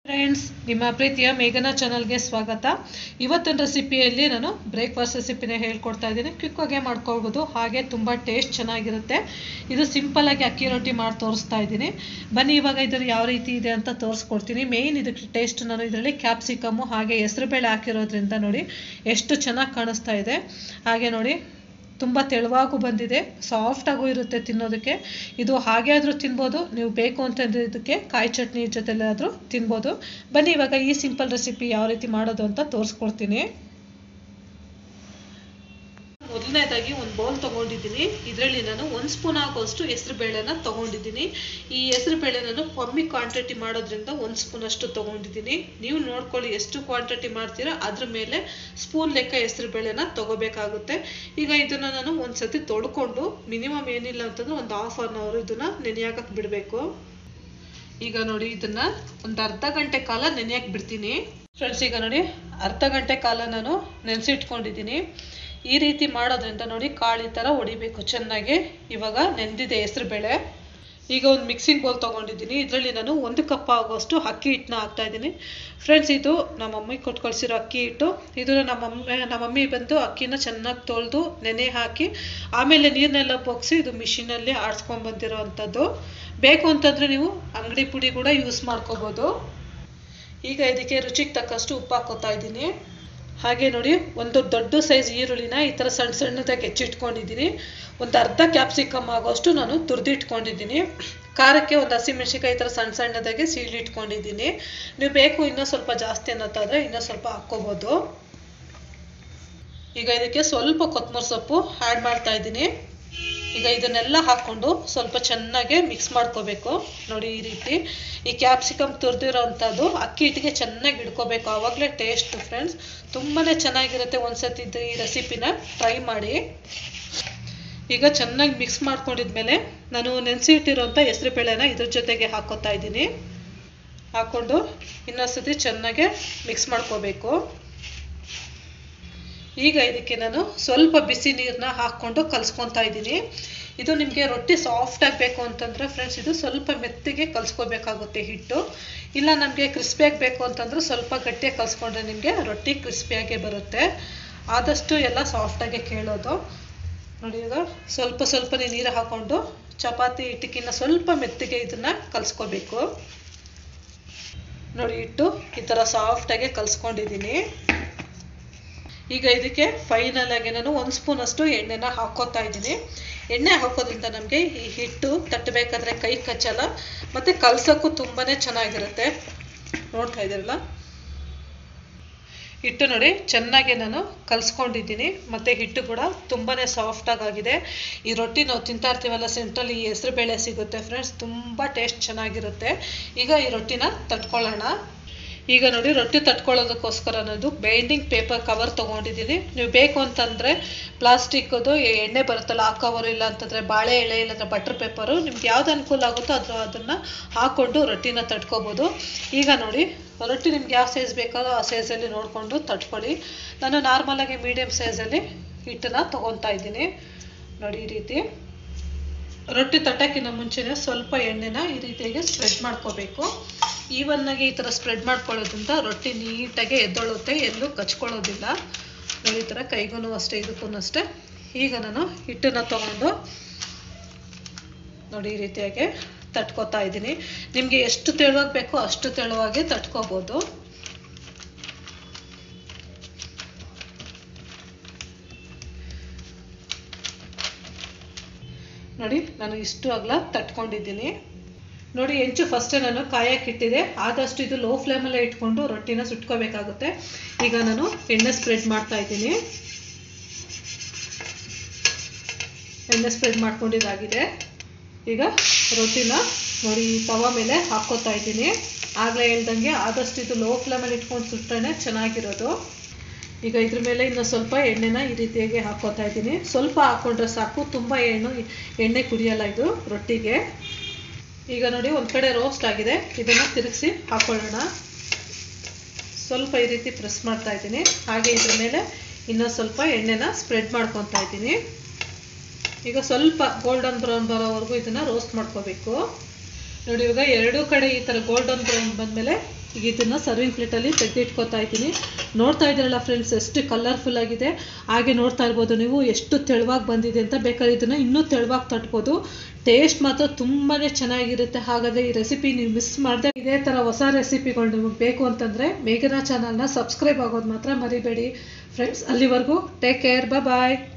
friends ನಿಮ್ಮ ಪ್ರೀತಿಯ ಮೇಘನಾ ಚಾನಲ್ಗೆ ಸ್ವಾಗತ ಇವತ್ತಿನ ರೆಸಿಪಿಯಲ್ಲಿ ನಾನು ಬ್ರೇಕ್ಫಾಸ್ಟ್ ರೆಸಿಪಿನೇ ಹೇಳ್ಕೊಡ್ತಾ ಇದ್ದೀನಿ ಕ್ವಿಕ್ಕಾಗೆ ಮಾಡ್ಕೊಳ್ಬೋದು ಹಾಗೆ ತುಂಬ ಟೇಸ್ಟ್ ಚೆನ್ನಾಗಿರುತ್ತೆ ಇದು ಸಿಂಪಲ್ಲಾಗಿ ಅಕ್ಕಿ ರೊಟ್ಟಿ ಮಾಡಿ ತೋರಿಸ್ತಾ ಇದ್ದೀನಿ ಬನ್ನಿ ಇವಾಗ ಇದನ್ನು ಯಾವ ರೀತಿ ಇದೆ ಅಂತ ತೋರಿಸ್ಕೊಡ್ತೀನಿ ಮೇಯ್ನ್ ಇದಕ್ಕೆ ಟೇಸ್ಟ್ ನಾನು ಇದರಲ್ಲಿ ಕ್ಯಾಪ್ಸಿಕಮ್ಮು ಹಾಗೆ ಹೆಸರುಬೇಳೆ ಹಾಕಿರೋದ್ರಿಂದ ನೋಡಿ ಎಷ್ಟು ಚೆನ್ನಾಗಿ ಕಾಣಿಸ್ತಾ ಇದೆ ಹಾಗೆ ನೋಡಿ ತುಂಬ ತೆಳುವಾಗೂ ಬಂದಿದೆ ಸಾಫ್ಟಾಗೂ ಇರುತ್ತೆ ತಿನ್ನೋದಕ್ಕೆ ಇದು ಹಾಗೆ ಆದರೂ ತಿನ್ಬೋದು ನೀವು ಬೇಕು ಅಂತಂದ್ರೆ ಇದಕ್ಕೆ ಕಾಯಿ ಚಟ್ನಿ ಜೊತೆಲಾದರೂ ತಿನ್ಬೋದು ಬನ್ನಿ ಇವಾಗ ಈ ಸಿಂಪಲ್ ರೆಸಿಪಿ ಯಾವ ರೀತಿ ಮಾಡೋದು ಅಂತ ತೋರಿಸ್ಕೊಡ್ತೀನಿ ಮೊದಲನೇದಾಗಿ ಒಂದು ಬೌಲ್ ತೊಗೊಂಡಿದ್ದೀನಿ ಇದರಲ್ಲಿ ನಾನು ಒಂದು ಸ್ಪೂನ್ ಆಗೋಷ್ಟು ಹೆಸರು ಬೇಳೆನ ತೊಗೊಂಡಿದ್ದೀನಿ ಈ ಹೆಸರು ಬೇಳೆ ನಾನು ಕಮ್ಮಿ ಕ್ವಾಂಟಿಟಿ ಮಾಡೋದ್ರಿಂದ ಒಂದು ಸ್ಪೂನ್ ಅಷ್ಟು ತೊಗೊಂಡಿದ್ದೀನಿ ನೀವು ನೋಡ್ಕೊಳ್ಳಿ ಎಷ್ಟು ಕ್ವಾಂಟಿಟಿ ಮಾಡ್ತೀರಾ ಅದ್ರ ಮೇಲೆ ಸ್ಪೂನ್ ಲೆಕ್ಕ ಹೆಸರು ಬೇಳೆನ ತೊಗೋಬೇಕಾಗುತ್ತೆ ಈಗ ಇದನ್ನು ನಾನು ಒಂದ್ಸತಿ ತೊಳ್ಕೊಂಡು ಮಿನಿಮಮ್ ಏನಿಲ್ಲ ಅಂತಂದ್ರೆ ಒಂದು ಹಾಫ್ ಅನ್ ಅವರ್ ಇದನ್ನ ನೆನೆಯಾಕಕ್ಕೆ ಬಿಡಬೇಕು ಈಗ ನೋಡಿ ಇದನ್ನ ಒಂದು ಅರ್ಧ ಗಂಟೆ ಕಾಲ ನೆನೆಯಕ್ಕೆ ಬಿಡ್ತೀನಿ ಫ್ರೆಂಡ್ಸ್ ಈಗ ನೋಡಿ ಅರ್ಧ ಗಂಟೆ ಕಾಲ ನಾನು ನೆನೆಸಿಟ್ಕೊಂಡಿದ್ದೀನಿ ಈ ರೀತಿ ಮಾಡೋದ್ರಿಂದ ನೋಡಿ ಕಾಳು ಈ ಥರ ಹೊಡಿಬೇಕು ಚೆನ್ನಾಗಿ ಇವಾಗ ನೆಂದಿದೆ ಹೆಸರು ಬೇಳೆ ಈಗ ಒಂದು ಮಿಕ್ಸಿಂಗ್ ಬೌಲ್ ತೊಗೊಂಡಿದ್ದೀನಿ ಇದರಲ್ಲಿ ನಾನು ಒಂದು ಕಪ್ ಆಗೋಷ್ಟು ಅಕ್ಕಿ ಹಿಟ್ಟನ್ನ ಹಾಕ್ತಾ ಇದ್ದೀನಿ ಫ್ರೆಂಡ್ಸ್ ಇದು ನಮ್ಮ ಮಮ್ಮಿ ಕೊಟ್ಟು ಕಳಿಸಿರೋ ಅಕ್ಕಿ ಹಿಟ್ಟು ಇದು ನಮ್ಮ ಮಮ್ಮಿ ನಮ್ಮ ಮಮ್ಮಿ ಬಂದು ಅಕ್ಕಿನ ಚೆನ್ನಾಗಿ ತೊಳೆದು ನೆನೆ ಹಾಕಿ ಆಮೇಲೆ ನೀರನ್ನೆಲ್ಲ ಬೊಗ್ಸಿ ಇದು ಮಿಷಿನಲ್ಲಿ ಆಡ್ಸ್ಕೊಂಡು ಬಂದಿರೋ ಅಂಥದ್ದು ಬೇಕು ಅಂತಂದರೆ ನೀವು ಅಂಗಡಿ ಪುಡಿ ಕೂಡ ಯೂಸ್ ಮಾಡ್ಕೋಬೋದು ಈಗ ಇದಕ್ಕೆ ರುಚಿಗೆ ತಕ್ಕಷ್ಟು ಉಪ್ಪು ಹಾಕೋತಾ ಇದ್ದೀನಿ ಹಾಗೆ ನೋಡಿ ಒಂದು ದೊಡ್ಡ ಸೈಜ್ ಈರುಳ್ಳಿನ ಈ ಥರ ಸಣ್ಣ ಸಣ್ಣದಾಗಿ ಹೆಚ್ಚಿಟ್ಕೊಂಡಿದ್ದೀನಿ ಒಂದು ಅರ್ಧ ಕ್ಯಾಪ್ಸಿಕಮ್ ಆಗೋಷ್ಟು ನಾನು ತುರಿದಿಟ್ಕೊಂಡಿದ್ದೀನಿ ಖಾರಕ್ಕೆ ಒಂದು ಹಸಿಮೆಣ್ಸಿಕಾಯಿ ಈ ಥರ ಸಣ್ಣ ಸಣ್ಣದಾಗಿ ಸೀಳಿಟ್ಕೊಂಡಿದ್ದೀನಿ ನೀವು ಬೇಕು ಇನ್ನೂ ಸ್ವಲ್ಪ ಜಾಸ್ತಿ ಅನ್ನೋದಾದರೆ ಇನ್ನೂ ಸ್ವಲ್ಪ ಹಾಕ್ಕೋಬೋದು ಈಗ ಇದಕ್ಕೆ ಸ್ವಲ್ಪ ಕೊತ್ತಂಬರಿ ಸೊಪ್ಪು ಆ್ಯಡ್ ಮಾಡ್ತಾ ಇದ್ದೀನಿ ಈಗ ಇದನ್ನೆಲ್ಲ ಹಾಕ್ಕೊಂಡು ಸ್ವಲ್ಪ ಚೆನ್ನಾಗಿ ಮಿಕ್ಸ್ ಮಾಡ್ಕೋಬೇಕು ನೋಡಿ ಈ ರೀತಿ ಈ ಕ್ಯಾಪ್ಸಿಕಮ್ ತುರಿದಿರೋ ಅಂಥದ್ದು ಅಕ್ಕಿ ಹಿಟ್ಟಿಗೆ ಚೆನ್ನಾಗಿ ಇಡ್ಕೋಬೇಕು ಆವಾಗಲೇ ಟೇಸ್ಟ್ ಫ್ರೆಂಡ್ಸ್ ತುಂಬಾ ಚೆನ್ನಾಗಿರುತ್ತೆ ಒಂದ್ಸತಿ ಇದು ಈ ರೆಸಿಪಿನ ಟ್ರೈ ಮಾಡಿ ಈಗ ಚೆನ್ನಾಗಿ ಮಿಕ್ಸ್ ಮಾಡ್ಕೊಂಡಿದ್ಮೇಲೆ ನಾನು ನೆನೆಸಿಟ್ಟಿರೋಂಥ ಹೆಸರು ಬೇಳೆನ ಇದ್ರ ಜೊತೆಗೆ ಹಾಕೋತಾ ಇದ್ದೀನಿ ಹಾಕ್ಕೊಂಡು ಇನ್ನೊಂದ್ಸತಿ ಚೆನ್ನಾಗಿ ಮಿಕ್ಸ್ ಮಾಡ್ಕೋಬೇಕು ಈಗ ಇದಕ್ಕೆ ನಾನು ಸ್ವಲ್ಪ ಬಿಸಿ ನೀರನ್ನ ಹಾಕ್ಕೊಂಡು ಕಲಿಸ್ಕೊತಾ ಇದ್ದೀನಿ ಇದು ನಿಮಗೆ ರೊಟ್ಟಿ ಸಾಫ್ಟ್ ಆಗಬೇಕು ಅಂತಂದರೆ ಫ್ರೆಂಡ್ಸ್ ಇದು ಸ್ವಲ್ಪ ಮೆತ್ತಗೆ ಕಲಿಸ್ಕೋಬೇಕಾಗುತ್ತೆ ಹಿಟ್ಟು ಇಲ್ಲ ನಮಗೆ ಕ್ರಿಸ್ಪಿಯಾಗಿ ಬೇಕು ಅಂತಂದ್ರೆ ಸ್ವಲ್ಪ ಗಟ್ಟಿಯಾಗಿ ಕಲಿಸ್ಕೊಂಡ್ರೆ ನಿಮಗೆ ರೊಟ್ಟಿ ಕ್ರಿಸ್ಪಿಯಾಗೇ ಬರುತ್ತೆ ಆದಷ್ಟು ಎಲ್ಲ ಸಾಫ್ಟಾಗೆ ಕೇಳೋದು ನೋಡಿ ಈಗ ಸ್ವಲ್ಪ ಸ್ವಲ್ಪನೇ ನೀರು ಹಾಕ್ಕೊಂಡು ಚಪಾತಿ ಹಿಟ್ಟಕ್ಕಿಂತ ಸ್ವಲ್ಪ ಮೆತ್ತಗೆ ಇದನ್ನು ಕಲಿಸ್ಕೋಬೇಕು ನೋಡಿ ಹಿಟ್ಟು ಈ ಥರ ಸಾಫ್ಟಾಗೆ ಕಲಿಸ್ಕೊಂಡಿದ್ದೀನಿ ಈಗ ಇದಕ್ಕೆ ಫೈನಲ್ ಆಗಿ ನಾನು ಒಂದು ಸ್ಪೂನ್ ಅಷ್ಟು ಎಣ್ಣೆನ ಹಾಕೋತಾ ಇದ್ದೀನಿ ಎಣ್ಣೆ ಹಾಕೋದ್ರಿಂದ ನಮಗೆ ಈ ಹಿಟ್ಟು ತಟ್ಟಬೇಕಾದ್ರೆ ಕೈ ಕಚ್ಚಲ್ಲ ಮತ್ತು ಕಲ್ಸೋಕ್ಕೂ ತುಂಬಾ ಚೆನ್ನಾಗಿರುತ್ತೆ ನೋಡ್ತಾ ಇದ್ದೀರಲ್ಲ ಹಿಟ್ಟು ನೋಡಿ ಚೆನ್ನಾಗಿ ನಾನು ಕಲಿಸ್ಕೊಂಡಿದ್ದೀನಿ ಮತ್ತು ಹಿಟ್ಟು ಕೂಡ ತುಂಬಾ ಸಾಫ್ಟಾಗಿ ಆಗಿದೆ ಈ ರೊಟ್ಟಿ ನಾವು ತಿಂತಾ ಇರ್ತೀವಲ್ಲ ಸೆಂಟ್ರಲ್ಲಿ ಈ ಹೆಸರು ಬೇಳೆ ಸಿಗುತ್ತೆ ಫ್ರೆಂಡ್ಸ್ ತುಂಬ ಟೇಸ್ಟ್ ಚೆನ್ನಾಗಿರುತ್ತೆ ಈಗ ಈ ರೊಟ್ಟಿನ ತಟ್ಕೊಳ್ಳೋಣ ಈಗ ನೋಡಿ ರೊಟ್ಟಿ ತಟ್ಕೊಳ್ಳೋದಕ್ಕೋಸ್ಕರ ಅನ್ನೋದು ಬೈಂಡಿಂಗ್ ಪೇಪರ್ ಕವರ್ ತೊಗೊಂಡಿದ್ದೀನಿ ನೀವು ಬೇಕು ಅಂತಂದರೆ ಪ್ಲಾಸ್ಟಿಕ್ಕದು ಎಣ್ಣೆ ಬರುತ್ತಲ್ಲ ಆ ಕವರು ಇಲ್ಲ ಅಂತಂದರೆ ಬಾಳೆ ಎಳೆ ಇಲ್ಲಾಂದರೆ ಬಟರ್ ಪೇಪರು ನಿಮ್ಗೆ ಯಾವ್ದು ಅನುಕೂಲ ಆಗುತ್ತೋ ಅದು ಅದನ್ನು ಹಾಕ್ಕೊಂಡು ರೊಟ್ಟಿನ ತಟ್ಕೋಬೋದು ಈಗ ನೋಡಿ ರೊಟ್ಟಿ ನಿಮ್ಗೆ ಯಾವ ಸೈಜ್ ಬೇಕೋ ಆ ಸೈಜಲ್ಲಿ ನೋಡಿಕೊಂಡು ತಟ್ಕೊಳ್ಳಿ ನಾನು ನಾರ್ಮಲಾಗಿ ಮೀಡಿಯಮ್ ಸೈಜಲ್ಲಿ ಹಿಟ್ಟನ್ನ ತೊಗೊತಾ ಇದ್ದೀನಿ ನೋಡಿ ಈ ರೀತಿ ರೊಟ್ಟಿ ತಟ್ಟಕ್ಕಿಂತ ಮುಂಚೆನೆ ಸ್ವಲ್ಪ ಎಣ್ಣೆನ ಈ ರೀತಿಯಾಗಿ ಸ್ಪ್ರೆಡ್ ಮಾಡ್ಕೋಬೇಕು ಈವನ್ನಾಗಿ ಈ ಥರ ಸ್ಪ್ರೆಡ್ ಮಾಡ್ಕೊಳ್ಳೋದ್ರಿಂದ ರೊಟ್ಟಿ ನೀಟಾಗಿ ಎದ್ದೊಳುತ್ತೆ ಎಲ್ಲೂ ಕಚ್ಕೊಳ್ಳೋದಿಲ್ಲ ನೋಡಿ ಈ ಥರ ಕೈಗೂ ಅಷ್ಟೇ ಇದಕ್ಕೂ ಅಷ್ಟೇ ಈಗ ನಾನು ಹಿಟ್ಟನ್ನು ತಗೊಂಡು ನೋಡಿ ಈ ರೀತಿಯಾಗಿ ತಟ್ಕೋತಾ ಇದ್ದೀನಿ ನಿಮಗೆ ಎಷ್ಟು ತೆಳುವಾಗಿ ಬೇಕೋ ಅಷ್ಟು ತೆಳುವಾಗಿ ತಟ್ಕೋಬೋದು ನೋಡಿ ನಾನು ಇಷ್ಟು ಅಗಲ ತಟ್ಕೊಂಡಿದ್ದೀನಿ ನೋಡಿ ಹೆಂಚು ಫಸ್ಟೇ ನಾನು ಕಾಯಕ್ಕೆ ಇಟ್ಟಿದೆ ಆದಷ್ಟು ಇದು ಲೋ ಫ್ಲೇಮಲ್ಲೇ ಇಟ್ಕೊಂಡು ರೊಟ್ಟಿನ ಸುಟ್ಕೋಬೇಕಾಗುತ್ತೆ ಈಗ ನಾನು ಎಣ್ಣೆ ಸ್ಪ್ರೆಡ್ ಮಾಡ್ತಾ ಇದ್ದೀನಿ ಎಣ್ಣೆ ಸ್ಪ್ರೆಡ್ ಮಾಡ್ಕೊಂಡಿದ್ದಾಗಿದೆ ಈಗ ರೊಟ್ಟಿನ ನೋಡಿ ಈ ತವ ಮೇಲೆ ಹಾಕ್ಕೋತಾ ಇದ್ದೀನಿ ಆಗಲೇ ಹೇಳ್ದಂಗೆ ಆದಷ್ಟು ಇದು ಲೋ ಫ್ಲೇಮಲ್ಲಿ ಇಟ್ಕೊಂಡು ಸುಟ್ರೆ ಚೆನ್ನಾಗಿರೋದು ಈಗ ಇದ್ರ ಮೇಲೆ ಇನ್ನು ಸ್ವಲ್ಪ ಎಣ್ಣೆನ ಈ ರೀತಿಯಾಗಿ ಹಾಕ್ಕೋತಾ ಇದ್ದೀನಿ ಸ್ವಲ್ಪ ಹಾಕ್ಕೊಂಡ್ರೆ ಸಾಕು ತುಂಬ ಎಣ್ಣು ಎಣ್ಣೆ ಕುಡಿಯಲ್ಲ ಇದು ರೊಟ್ಟಿಗೆ ಈಗ ನೋಡಿ ಒಂದು ಕಡೆ ರೋಸ್ಟ್ ಆಗಿದೆ ಇದನ್ನು ತಿರುಗಿಸಿ ಹಾಕ್ಕೊಳ್ಳೋಣ ಸ್ವಲ್ಪ ಈ ರೀತಿ ಪ್ರೆಸ್ ಮಾಡ್ತಾ ಇದ್ದೀನಿ ಹಾಗೆ ಇದ್ರ ಮೇಲೆ ಇನ್ನೂ ಸ್ವಲ್ಪ ಎಣ್ಣೆನ ಸ್ಪ್ರೆಡ್ ಮಾಡ್ಕೊತಾ ಇದ್ದೀನಿ ಈಗ ಸ್ವಲ್ಪ ಗೋಲ್ಡನ್ ಬ್ರೌನ್ ಬರೋವರೆಗೂ ಇದನ್ನು ರೋಸ್ಟ್ ಮಾಡ್ಕೋಬೇಕು ನೋಡಿ ಇವಾಗ ಎರಡೂ ಕಡೆ ಈ ಥರ ಗೋಲ್ಡನ್ ಬ್ರೌನ್ ಬಂದಮೇಲೆ ಈಗ ಇದನ್ನು ಸರ್ವಿಂಗ್ ಪ್ಲೇಟಲ್ಲಿ ತೆಗೆದಿಟ್ಕೊತಾ ಇದ್ದೀನಿ ನೋಡ್ತಾ ಇದ್ದೀರಲ್ಲ ಫ್ರೆಂಡ್ಸ್ ಎಷ್ಟು ಕಲರ್ಫುಲ್ ಆಗಿದೆ ಹಾಗೆ ನೋಡ್ತಾ ಇರ್ಬೋದು ನೀವು ಎಷ್ಟು ತೆಳುವಾಗಿ ಬಂದಿದೆ ಅಂತ ಬೇಕಾದ್ರೆ ಇದನ್ನು ಇನ್ನೂ ತೆಳುವಾಗಿ ತಟ್ಬೋದು ಟೇಸ್ಟ್ ಮಾತ್ರ ತುಂಬಾ ಚೆನ್ನಾಗಿರುತ್ತೆ ಹಾಗಾದರೆ ಈ ರೆಸಿಪಿ ನೀವು ಮಿಸ್ ಮಾಡದೆ ಇದೇ ಥರ ಹೊಸ ರೆಸಿಪಿಗಳು ನಿಮಗೆ ಬೇಕು ಅಂತಂದರೆ ಮೇಘನಾ ಚಾನಲ್ನ ಸಬ್ಸ್ಕ್ರೈಬ್ ಆಗೋದು ಮಾತ್ರ ಮರಿಬೇಡಿ ಫ್ರೆಂಡ್ಸ್ ಅಲ್ಲಿವರೆಗೂ ಟೇಕ್ ಕೇರ್ ಬಾಯ್